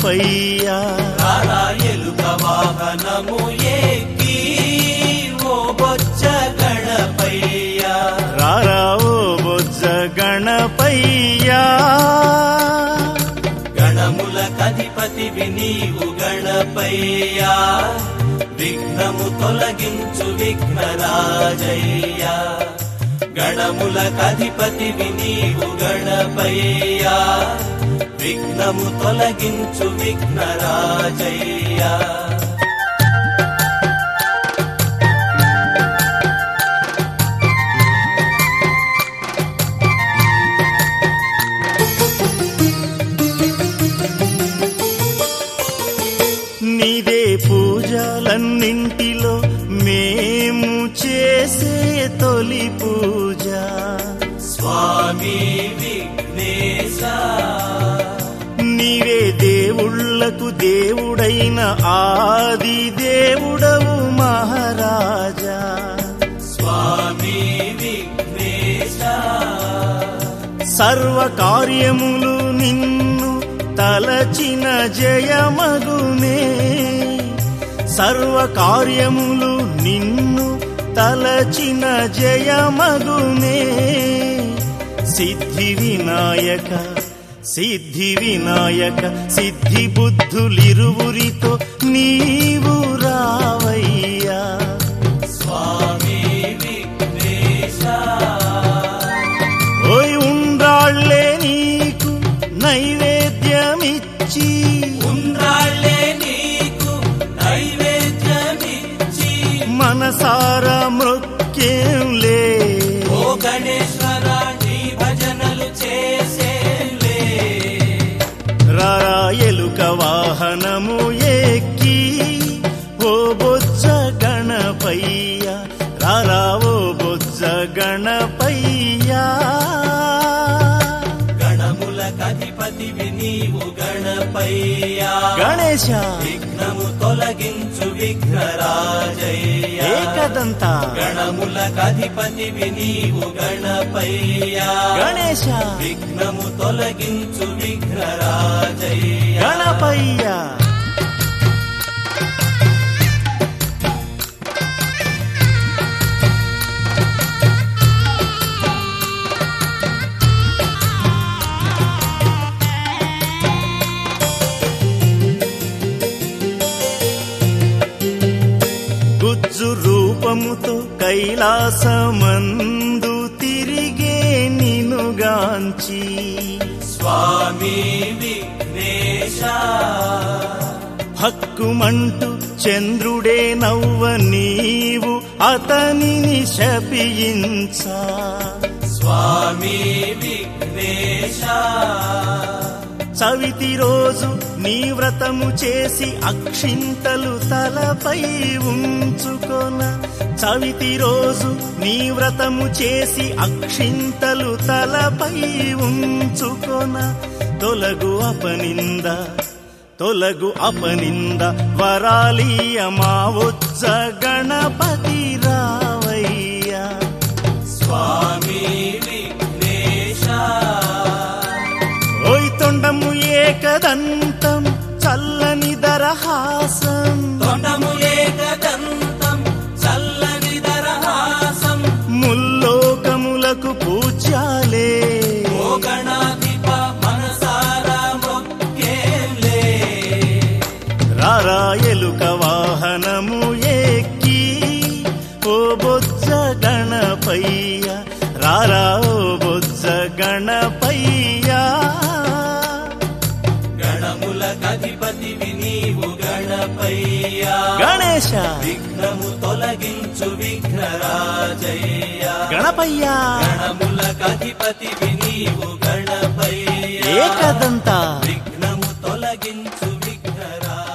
గణపయ్యా రారా ఎలుక వాహనము ఎక్కి ఓ బొచ్చ గణపయ్యా రారా ఓ బొజ్జ గణపయ్యా గణముల కధిపతివి నీవు గణపయ్యా విఘ్నము తొలగించు విఘ్నరాజయ్యా గణముల కధిపతివి నీవు గణపయ్యా విఘ్నము తొలగించు విఘ్నరాజయ్యా నీదే పూజలన్నింటిలో మేము చేసే తొలి పూజ స్వామి విఘ్నేశ నీవే దేవుళ్లకు దేవుడైన ఆది దేవుడవు మహారాజా స్వామి విఘ్నేశ సర్వ కార్యములు నిన్ను తలచిన జయమగునే సర్వ కార్యములు నిన్ను తలచిన జయమగునే సిద్ధి వినాయక సిద్ధి వినాయక సిద్ధి బుద్ధులిరువురితో నీవు రావయ్యా స్వామి విఘ్నేశ ఓయ్ ఉండ్రాళ్ళే నీకు నైవేద్యమిచ్చి ఉండ్రాళ్ళే నీకు నైవేద్యమిచ్చి మనసారా మృక్కేంలే ఓ గణేశ్వర నీ భజనలు చేసేలే రారా ఎలుక వాహనము ఎక్కి ఓ బొజ్జ గణపయ్య రారా ఓ బొజ్జ గణపయ్యా గణముల కధిపతివి నీవు గణపయ్యా గణేశ విఘ్నము తొలగించు విఘ్నరాజయ్యా ఏకదంత గణముల కధిపతివి నీవు గణపయ్యా గణేశ విఘ్నము తొలగించు విఘ్నరాజయ్యా గణపయ్య గుజ్జు రూపముతో కైలాసమందు తిరిగే నినుగాంచి స్వామి విఘ్నేశ హక్కుమంటూ చంద్రుడే నవ్వ నీవు అతనిని శపించా స్వామి విఘ్నేశ చవితి రోజు నీ వ్రతము చేసి అక్షింతలు తలపై ఉంచుకొన చవితి రోజు నీ వ్రతము చేసి అక్షింతలు తలపై ఉంచుకొన తొలగు అపనింద తొలగు అపనింద వరాలీయ మా వచ్చ గణపతి రావయ్యా స్వామి విఘ్నేశ ఓయ్ తొండము ఏకదంతం చల్లని దరహాసం తొండము ఏకదంతం చల్లని దరహాసం ముల్లోకములకు పూజ్యాలే ఓ గణాధిప మనసారా మొక్కేలే రారా ఎలుక వాహనము ఎక్కి ఓ బొజ్జ గణపయ్య రారా ఓ బొజ్జ గణపయ్యా గణముల కధిపతివి నీవు గణపయ్యా గణేశ విఘ్నము తొలగించు విఘ్నరాజయ్యా గణపయ్యా గణముల కధిపతివి నీవు గణపయ్యా ఏకదంత విఘ్నము తొలగించు విఘ్నరాజయ్యా